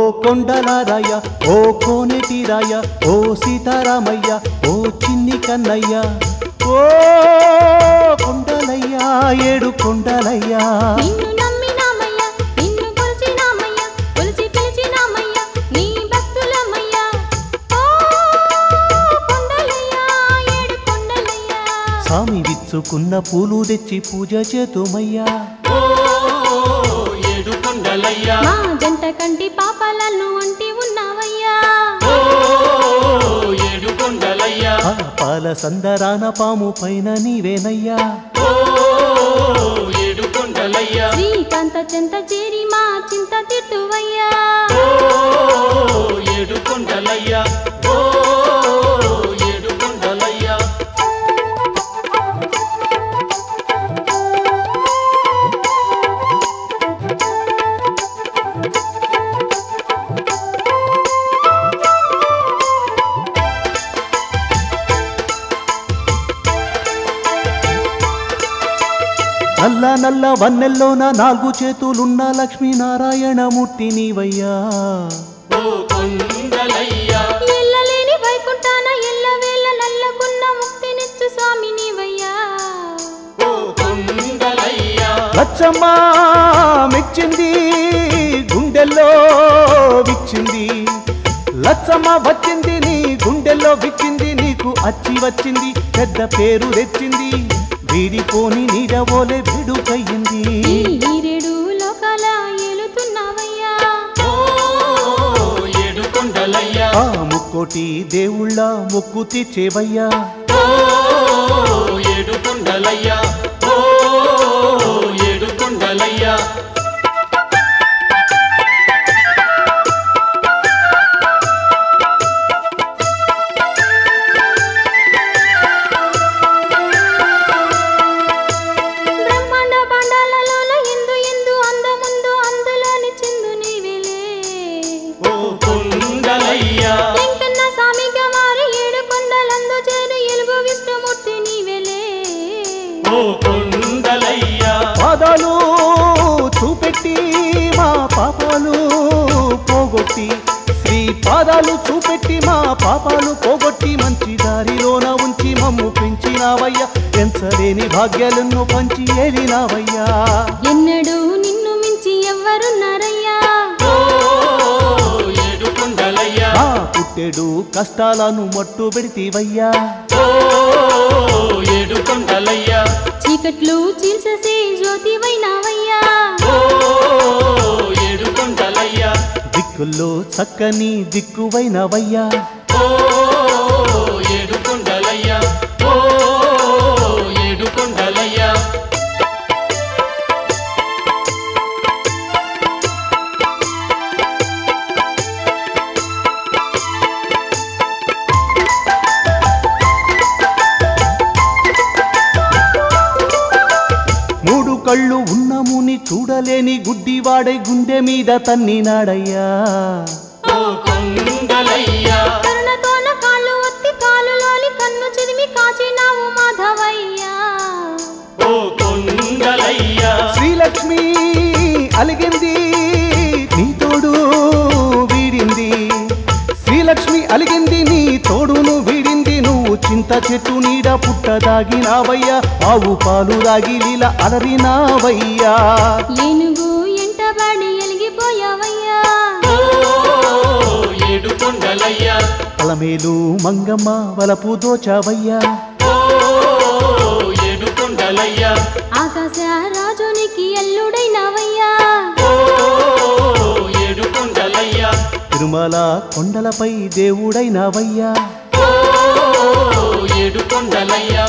కొండలారాయ ఓ కోనేటిరాయ ఓ సీతారామయ్య ఓ చిన్ని కన్నయ్య ఓ కొండలయ్య ఏడు కొండలయ్యా నిన్ను నమ్మినామయ్య నిన్ను కొలిచినామయ్య కొలిచి పిలిచినామయ్య నీ భక్తులమయ్య ఓ కొండలయ్య ఏడు కొండలయ్య స్వామి విచ్చుకున్న పూలు తెచ్చి పూజ చేతుమయ్యా ఓ ఏడు కొండలయ్యా మా జంట కంటి పాపాలను అంటి ఉన్నావయ్యా ఓ ఏడు కొండలయ్యా ఆ పాల సందరాన పాము పైన నీవేనయ్యా ఓ ఏడు కొండలయ్యా శ్రీకాంత చెంత చేరి మా చింత తిట్టువయ్యా ఓ ఏడు కొండలయ్యా ఓ ఏడు కొండలయ్యా నల్ల నల్ల వన్నెల్లోన నాలుగు చేతులున్న లక్ష్మీనారాయణమూర్తి నీవయ్యా ఓ కొండలయ్యా ఎల్లలేని వైకుంఠాన ఎల్లవేళ నల్లకున్న ముక్తినిచ్చు స్వామి నీవయ్యా ఓ కొండలయ్యా లచ్చమ్మ మెచ్చింది గుండెల్లో విచ్చింది లచ్చమ్మ వచ్చింది నీ గుండెల్లో విచ్చింది నీకు అచ్చి వచ్చింది పెద్ద పేరు తెచ్చింది వీడిపోని నీడవోలే విడుకయ్యింది ఈ ఈరేడు లోకాల ఏలుతున్నావయ్యా ఓ ఏడు కొండలయ్యా ఆ ముక్కోటి దేవుళ్ళ మొక్కు తీర్చేవయ్యా ఓ ఏడు కొండలయ్యా ఓ ఏడు కొండలయ్యా బ్రహ్మాండ బాండాలలోన ఎందు ఎందు అందముందు అందులోని చిందు నీవేలే ఓ కొండలయ్యా వెంకన్న స్వామిగా వారి ఏడు కొండలందు చేరు ఎలుగు విష్ణుమూర్తి నీవేలే ఓ కొండలయ్యా పాదాలు చూపెట్టి మా పాపాలు పోగొట్టి శ్రీ పాదాలు చూపెట్టి మా పాపాలు పోగొట్టి మంచి దారిలోన ఉంచి మమ్ము పెంచినావయ్యా పెంచలేని భాగ్యాలను పంచి ఏలినావయ్యా ఎన్నడూ నిన్ను మించి ఎవ్వరున్నారయ్యా ఓ ఏడు కొండలయ్యా మా పుట్టెడు కష్టాలను మట్టు పెడితీవయ్యా ఓ ఏడు కొండలయ్యా చీకట్లు చీల్చేసి జ్యోతివైనావయ్యా ఓ ఏడు కొండలయ్యా దిక్కుల్లో చక్కని దిక్కువైనవయ్యా ఓ ఏడు కొండలయ్యా ఓ ఏడు కొండలయ్యా మూడు కళ్ళు ఉన్న ముని చూడలేని గుడ్డివాడై గుండె మీద తన్నినాడయ్యా ఓ కొండలయ్యా కరుణతోన కాళ్ళు ఒత్తి కాలులోని కన్ను చిదిమి కాచినావు మాధవయ్యా ఓ కొండలయ్యా శ్రీలక్ష్మి అలిగింది నీ తోడు వీడింది శ్రీలక్ష్మి అలిగింది నీ తోడును వీడింది నువ్వు చింత చెట్టు నీడ పుట్ట దాగినావయ్యా ఆవు పాలు దాగి లీల అలరినావయ్యా ఏనుగు ఎంటబడి ఎలిగిపోయావయ్యా ఓ ఏడు కొండలయ్యా అలమేలు మంగమ్మ వలపు దోచావయ్యా ఓ ఏడు కొండలయ్యా ఆకాశ రాజునికి ఎల్లుడైనావయ్యా ఓ ఏడు కొండలయ్యా తిరుమల కొండలపై దేవుడైనావయ్యా ఓ ఏడు కొండలయ్యా